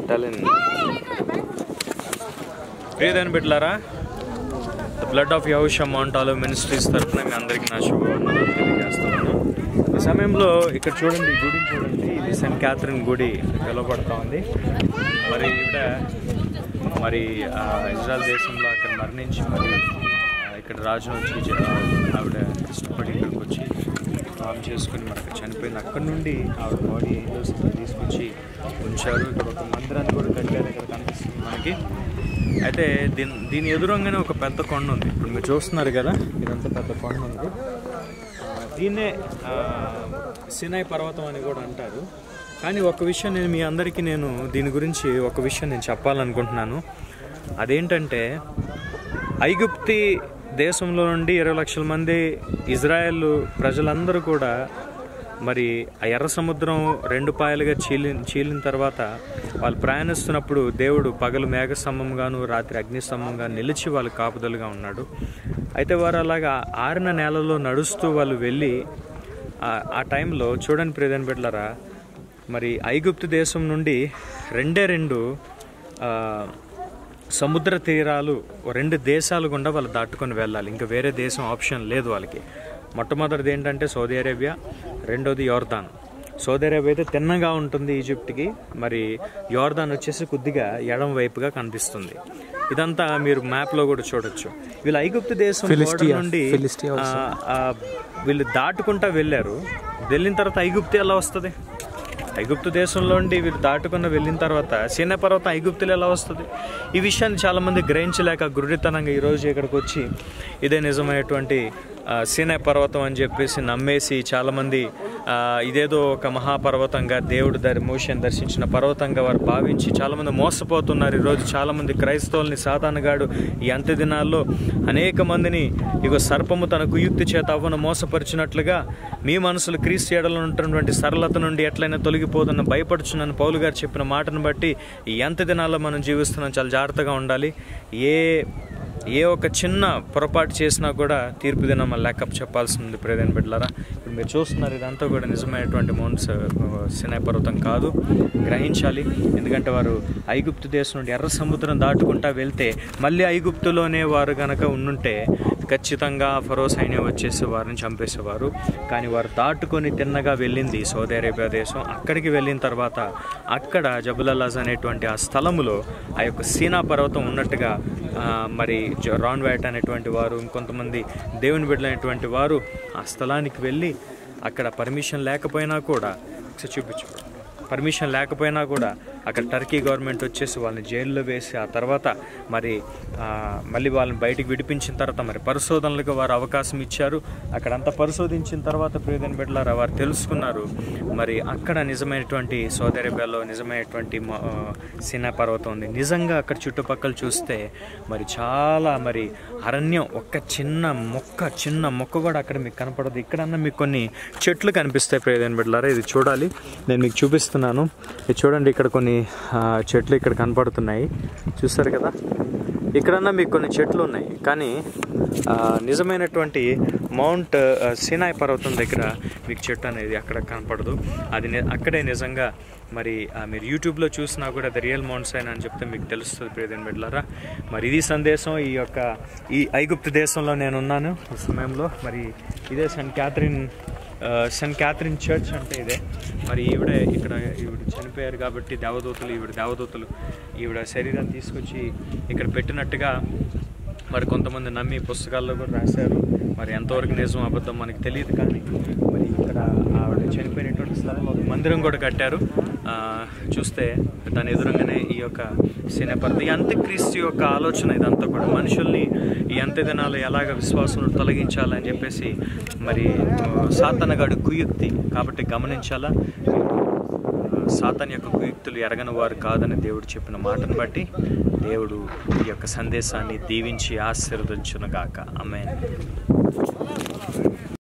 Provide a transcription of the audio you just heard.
టెలిన్ ప్రియదని బిడ్లారా the blood of Yahusha మౌంటాలో మినిస్ట్రీస్ తరఫున మీ అందరికీ నా శుభవందనాలు తెలియజేస్తున్నాను ఈ సమయంలో ఇక్కడ చూడండి ఈ గుడిని చూడండి ఇది సెయింట్ క్యాథరిన్ గుడి పిలువబడతా ఉంది మరి ఇక్కడ మరి ఆ, ఇజ్రాయెల్ దేశంలో అక్కడ మరణించి మరి ఆ, ఇక్కడ రాజు వచ్చి జ- ఆవిడ ఇష్టపడి ఇక్కడికి వచ్చి రామ్ చేసుకుని మనకు చనిపోయింది అక్కడ నుండి ఆవిడ బాడీ ఏంజల్స్ తీసుకొచ్చి ఉంచారు ఇక్కడ ఒక మందిరాన్ని కూడా కట్టారు ఇక్కడ కనిపిస్తుంది మనకి అయితే దీని దీని ఎదురుగానే ఒక పెద్ద కొండ ఉంది ఇప్పుడు మీరు చూస్తున్నారు కదా ఇదంతా పెద్ద కొండ ఉంది ఆ, దీన్నే ఆ, సినాయి పర్వతం అని కూడా అంటారు కానీ ఒక విషయం నేను మీ అందరికీ నేను దీని గురించి ఒక విషయం నేను చెప్పాలనుకుంటున్నాను అదేంటంటే ఐగుప్తి దేశంలో నుండి ఇరవై లక్షల మంది ఇజ్రాయెల్ ప్రజలందరూ కూడా మరి ఆ ఎర్ర సముద్రం రెండు పాయలుగా చీలి చీలిన తర్వాత వాళ్ళు ప్రయాణిస్తున్నప్పుడు దేవుడు పగలు మేఘ స్తంభంగాను రాత్రి అగ్ని స్తంభంగా నిలిచి వాళ్ళు కాపుదలుగా ఉన్నాడు అయితే వారు అలాగా ఆరిన నేలలో నడుస్తూ వాళ్ళు వెళ్ళి ఆ- ఆ టైంలో చూడండి ప్రియదని బిడ్డలారా మరి ఐగుప్తు దేశం నుండి రెండే రెండు ఆ, సముద్ర తీరాలు ఓ రెండు దేశాలు గుండా వాళ్ళు దాటుకొని వెళ్ళాలి ఇంకా వేరే దేశం ఆప్షన్ లేదు వాళ్ళకి మొట్టమొదటిది ఏంటంటే సౌదీ అరేబియా రెండోది యోర్దాన్ సౌదీ అరేబియా అయితే తిన్నగా ఉంటుంది ఈజిప్ట్కి మరి యోర్దాన్ వచ్చేసి కొద్దిగా ఎడం వైపుగా కనిపిస్తుంది ఇదంతా మీరు మ్యాప్లో కూడా చూడొచ్చు వీళ్ళు ఐగుప్తు దేశం border నుండి ఆ, ఆ, వీళ్ళు దాటుకుంటా వెళ్ళారు వెళ్ళిన తర్వాత ఐగుప్తు ఎలా వస్తుంది ఐగుప్తు దేశంలో నుండి వీళ్ళు దాటుకున్న వెళ్ళిన తర్వాత సీనా పర్వతం ఐగుప్తులు ఎలా వస్తుంది ఈ విషయాన్ని చాలామంది గ్రహించలేక గురుడితనంగా ఈరోజు ఇక్కడికి వచ్చి ఇదే నిజమైనటువంటి ఆ, సీనా పర్వతం అని చెప్పేసి నమ్మేసి చాలామంది ఆ, ఇదేదో ఒక మహాపర్వతంగా దేవుడు దరి మోషన్ దర్శించిన పర్వతంగా వారు భావించి చాలామంది మోసపోతున్నారు ఈరోజు చాలామంది క్రైస్తవుల్ని సాతానుగాడు ఈ అంత్య దినాల్లో అనేక మందిని ఇగో సర్పము తన కుయుక్తి చేత అవ్వను మోసపరిచినట్లుగా మీ మనసులు క్రీస్తు ఏడలో ఉంటున్నటువంటి సరళత నుండి ఎట్లయినా తొలగిపోతున్న భయపడుచున్నాను పౌలు గారు చెప్పిన మాటను బట్టి ఈ అంత్య దినాల్లో మనం జీవిస్తున్నాం చాలా జాగ్రత్తగా ఉండాలి ఏ ఏ ఒక చిన్న పొరపాటు చేసినా కూడా తీర్పు దినం మన లెక్కప్ చెప్పాల్సి ఉంది ప్రేదైన బిడ్డలారా ఇప్పుడు మీరు చూస్తున్నారు ఇదంతా కూడా నిజమైనటువంటి మౌంట్ సినాయి పర్వతం కాదు గ్రహించాలి ఎందుకంటే వారు ఐగుప్తు దేశం నుండి ఎర్ర సముద్రం దాటుకుంటా వెళ్తే మళ్ళీ ఐగుప్తులోనే వారు గనక ఉండుంటే ఖచ్చితంగా ఫరో సైన్యం వచ్చేసి వారిని చంపేసేవారు కానీ వారు దాటుకొని తిన్నగా వెళ్ళింది సౌదీ అరేబియా దేశం అక్కడికి వెళ్ళిన తర్వాత అక్కడ జబులల్లాజ్ అనేటువంటి ఆ స్థలములో ఆ యొక్క సీనా పర్వతం ఉన్నట్టుగా ఆ, మరి జ- రాన్ వైట్ అనేటువంటి వారు ఇంకొంతమంది దేవుని బిడ్డలైనటువంటి వారు ఆ స్థలానికి వెళ్ళి అక్కడ పర్మిషన్ లేకపోయినా కూడా ఒకసారి చూపించు పర్మిషన్ లేకపోయినా కూడా అక్కడ టర్కీ గవర్నమెంట్ వచ్చేసి వాళ్ళని జైల్లో వేసి ఆ తర్వాత మరి ఆ, మళ్ళీ వాళ్ళని బయటికి విడిపించిన తర్వాత మరి పరిశోధనలకు వారు అవకాశం ఇచ్చారు అక్కడంతా పరిశోధించిన తర్వాత ప్రియదని బిడ్డలారా వారు తెలుసుకున్నారు మరి అక్కడ నిజమైనటువంటి సౌదీ అరేబియాలో నిజమైనటువంటి మ- ఆ, సినా పర్వతం ఉంది నిజంగా అక్కడ చుట్టుపక్కల చూస్తే మరి చాలా మరి అరణ్యం ఒక్క చిన్న మొక్క చిన్న మొక్క కూడా అక్కడ మీకు కనపడదు ఇక్కడన్నా మీకు కొన్ని చెట్లు కనిపిస్తాయి ప్రియదని బిడ్డలారా ఇది చూడాలి నేను మీకు చూపిస్తున్నాను ఇది చూడండి ఇక్కడ కొన్ని ఆ, చెట్లు ఇక్కడ కనపడుతున్నాయి చూస్తారు కదా ఇక్కడన్నా మీకు కొన్ని చెట్లు ఉన్నాయి కానీ ఆ, నిజమైనటువంటి మౌంట్ ఆ, సినాయ్ పర్వతం దగ్గర మీకు చెట్టు అనేది అక్కడ కనపడదు అది ని- అక్కడే నిజంగా మరి ఆ, మీరు యూట్యూబ్లో చూసినా కూడా అది రియల్ మౌంట్స్ అయినా అని చెప్తే మీకు తెలుస్తుంది ప్రియదేని బిడ్డలారా మరి ఇది సందేశం ఈ యొక్క ఈ ఐగుప్తు దేశంలో నేను ఉన్నాను ఈ సమయంలో మరి ఇదే సెంట్ క్యాథరిన్ ఆ, సెంట్ క్యాథరిన్ చర్చ్ అంటే ఇదే మరి ఈవిడే ఇక్కడ ఈవిడ చనిపోయారు కాబట్టి దేవదూతలు ఈవిడ దేవదూతలు ఈవిడ శరీరాన్ని తీసుకొచ్చి ఇక్కడ పెట్టినట్టుగా మరి కొంతమంది నమ్మి పుస్తకాల్లో కూడా రాశారు మరి ఎంతవరకు నిజం అబద్ధం మనకి తెలియదు కానీ మరి ఇక్కడ ఆవిడ చనిపోయినటువంటి స్థలంలో ఒక మందిరం కూడా కట్టారు ఆ, చూస్తే దాని ఎదురుగానే ఈ యొక్క సినేపర్తి ఈ అంత్యక్రీస్తు యొక్క ఆలోచన ఇదంతా కూడా మనుషుల్ని ఈ అంత్య దినాలు ఎలాగ విశ్వాసం తొలగించాలని చెప్పేసి మరి ఆ, సాతనగాడు కుయుక్తి కాబట్టి గమనించాలా సాతాన్ యొక్క కుయుక్తులు ఎరగని వారు కాదని దేవుడు చెప్పిన మాటను బట్టి దేవుడు ఈ యొక్క సందేశాన్ని దీవించి ఆశీర్వదించునుగాక ఆమె